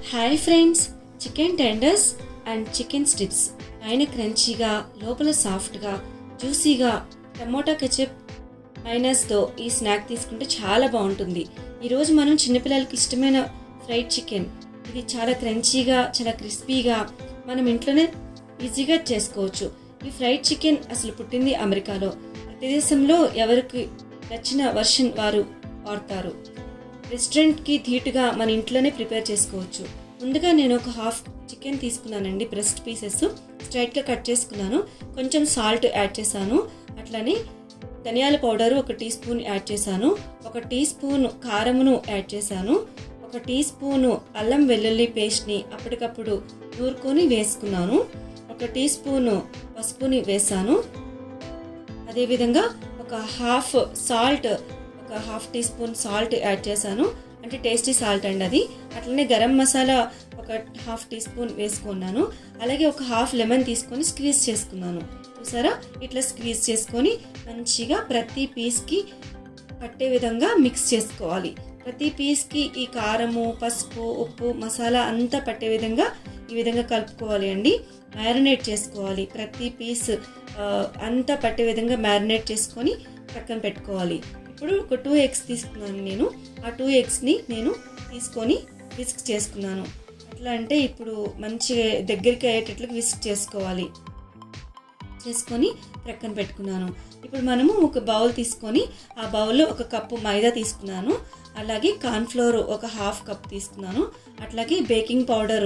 hi friends chicken tenders and chicken strips పైన క్రంచీగా లోపల సాఫ్ట్గా జ్యూసీగా టమోటా కెచప్ మైనస్తో ఈ స్నాక్ తీసుకుంటే చాలా బాగుంటుంది ఈరోజు మనం చిన్నపిల్లలకి ఇష్టమైన ఫ్రైడ్ చికెన్ ఇది చాలా క్రంచీగా చాలా క్రిస్పీగా మనం ఇంట్లోనే ఈజీగా చేసుకోవచ్చు ఈ ఫ్రైడ్ చికెన్ అసలు పుట్టింది అమెరికాలో ప్రతి దేశంలో ఎవరికి నచ్చిన వర్షన్ వారు వాడతారు రెస్టారెంట్కి ధీటుగా మన ఇంట్లోనే ప్రిపేర్ చేసుకోవచ్చు ముందుగా నేను ఒక హాఫ్ చికెన్ తీసుకున్నానండి బ్రెస్ట్ పీసెస్ స్ట్రైట్గా కట్ చేసుకున్నాను కొంచెం సాల్ట్ యాడ్ చేశాను అట్లనే ధనియాల పౌడర్ ఒక టీ స్పూన్ యాడ్ చేశాను ఒక టీ స్పూన్ కారమును యాడ్ చేశాను ఒక టీ స్పూను అల్లం వెల్లుల్లి పేస్ట్ని అప్పటికప్పుడు నూరుకొని వేసుకున్నాను ఒక టీ స్పూను పసుపుని వేసాను అదేవిధంగా ఒక హాఫ్ సాల్ట్ ఒక half teaspoon salt add చేశాను అంటే టేస్టీ సాల్ట్ అండి అది అట్లనే గరం మసాలా ఒక హాఫ్ టీ స్పూన్ వేసుకున్నాను అలాగే ఒక హాఫ్ లెమన్ తీసుకొని స్క్వీజ్ చేసుకున్నాను చూసారా ఇట్లా స్క్వీజ్ చేసుకొని మంచిగా ప్రతి పీస్కి పట్టే విధంగా మిక్స్ చేసుకోవాలి ప్రతి పీస్కి ఈ కారము పసుపు ఉప్పు మసాలా అంతా పట్టే విధంగా ఈ విధంగా కలుపుకోవాలి అండి మ్యారినేట్ చేసుకోవాలి ప్రతి పీస్ అంతా పట్టే విధంగా మ్యారినేట్ చేసుకొని పక్కన పెట్టుకోవాలి ఇప్పుడు ఒక టూ ఎగ్స్ తీసుకున్నాను నేను ఆ టూ ఎగ్స్ని నేను తీసుకొని విస్క్ చేసుకున్నాను ఎట్లా అంటే ఇప్పుడు మంచిగా దగ్గరికి అయ్యేటట్లుగా విస్క్ చేసుకోవాలి చేసుకొని ప్రక్కన పెట్టుకున్నాను ఇప్పుడు మనము ఒక బౌల్ తీసుకొని ఆ బౌల్లో ఒక కప్పు మైదా తీసుకున్నాను అలాగే కార్న్ఫ్లోర్ ఒక హాఫ్ కప్ తీసుకున్నాను అట్లాగే బేకింగ్ పౌడర్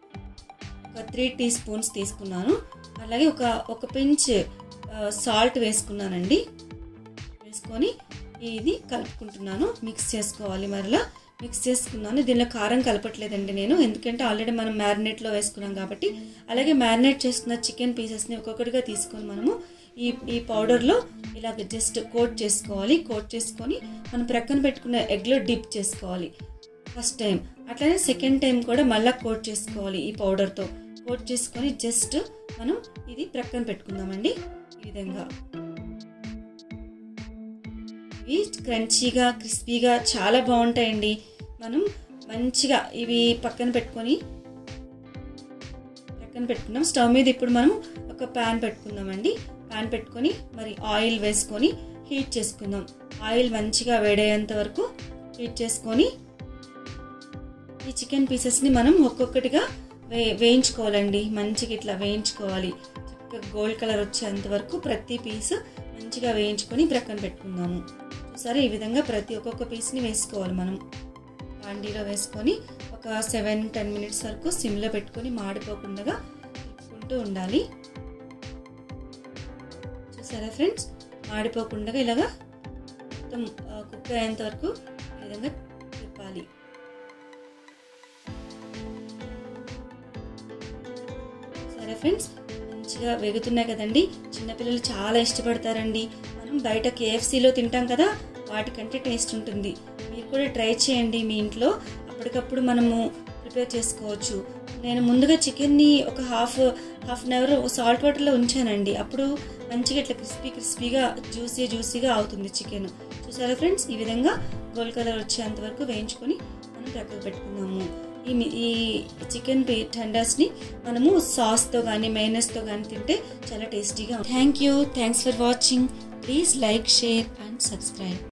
ఒక త్రీ టీ స్పూన్స్ తీసుకున్నాను అలాగే ఒక ఒక పించ్ సాల్ట్ వేసుకున్నానండి వేసుకొని ఇది కలుపుకుంటున్నాను మిక్స్ చేసుకోవాలి మరలా మిక్స్ చేసుకున్నాను దీనిలో కారం కలపట్లేదండి నేను ఎందుకంటే ఆల్రెడీ మనం మ్యారినేట్లో వేసుకున్నాం కాబట్టి అలాగే మ్యారినేట్ చేసుకున్న చికెన్ పీసెస్ని ఒక్కొక్కటిగా తీసుకొని మనము ఈ ఈ పౌడర్లో ఇలాగ జస్ట్ కోట్ చేసుకోవాలి కోట్ చేసుకొని మనం ప్రక్కన పెట్టుకున్న ఎగ్లో డిప్ చేసుకోవాలి ఫస్ట్ టైం అట్లనే సెకండ్ టైం కూడా మళ్ళీ కోట్ చేసుకోవాలి ఈ పౌడర్తో కోట్ చేసుకొని జస్ట్ మనం ఇది ప్రక్కన పెట్టుకుందామండి ఈ విధంగా ఇవి క్రంచీగా క్రిస్పీగా చాలా బాగుంటాయండి మనం మంచిగా ఇవి పక్కన పెట్టుకొని పక్కన పెట్టుకున్నాం స్టవ్ మీద ఇప్పుడు మనం ఒక ప్యాన్ పెట్టుకుందామండి ప్యాన్ పెట్టుకొని మరి ఆయిల్ వేసుకొని హీట్ చేసుకుందాం ఆయిల్ మంచిగా వేడయ్యేంత వరకు హీట్ చేసుకొని ఈ చికెన్ పీసెస్ని మనం ఒక్కొక్కటిగా వే వేయించుకోవాలండి మంచిగా ఇట్లా వేయించుకోవాలి చక్కగా గోల్డ్ కలర్ వచ్చేంత వరకు ప్రతి పీస్ మంచిగా వేయించుకొని ప్రక్కన పెట్టుకుందాము సరే ఈ విధంగా ప్రతి ఒక్కొక్క పీస్ని వేసుకోవాలి మనం బాండీలో వేసుకొని ఒక సెవెన్ టెన్ మినిట్స్ వరకు సిమ్లో పెట్టుకొని మాడిపోకుండా తిప్పుకుంటూ ఉండాలి చూసారా ఫ్రెండ్స్ మాడిపోకుండా ఇలాగా మొత్తం కుక్ అయ్యేంత వరకు ఈ విధంగా తిప్పాలి సరే ఫ్రెండ్స్ మంచిగా వేగుతున్నాయి కదండి చిన్నపిల్లలు చాలా ఇష్టపడతారండి మనం బయట కేఎఫ్సీలో తింటాం కదా వాటికంటే టేస్ట్ ఉంటుంది మీరు కూడా ట్రై చేయండి మీ ఇంట్లో అప్పటికప్పుడు మనము ప్రిపేర్ చేసుకోవచ్చు నేను ముందుగా చికెన్ని ఒక half half an hour salt వాటర్లో ఉంచానండి అప్పుడు మంచిగా ఇట్లా క్రిస్పీ క్రిస్పీగా జ్యూసీ జ్యూసీగా అవుతుంది చికెన్ చూసారా ఫ్రెండ్స్ ఈ విధంగా గోల్డ్ కలర్ వచ్చేంత వరకు వేయించుకొని మనం ప్రక్కన పెట్టుకున్నాము ఈ ఈ చికెన్ టెండర్స్ని మనము సాస్తో కానీ మైనస్తో కానీ తింటే చాలా టేస్టీగా thank you thanks for watching please like share and subscribe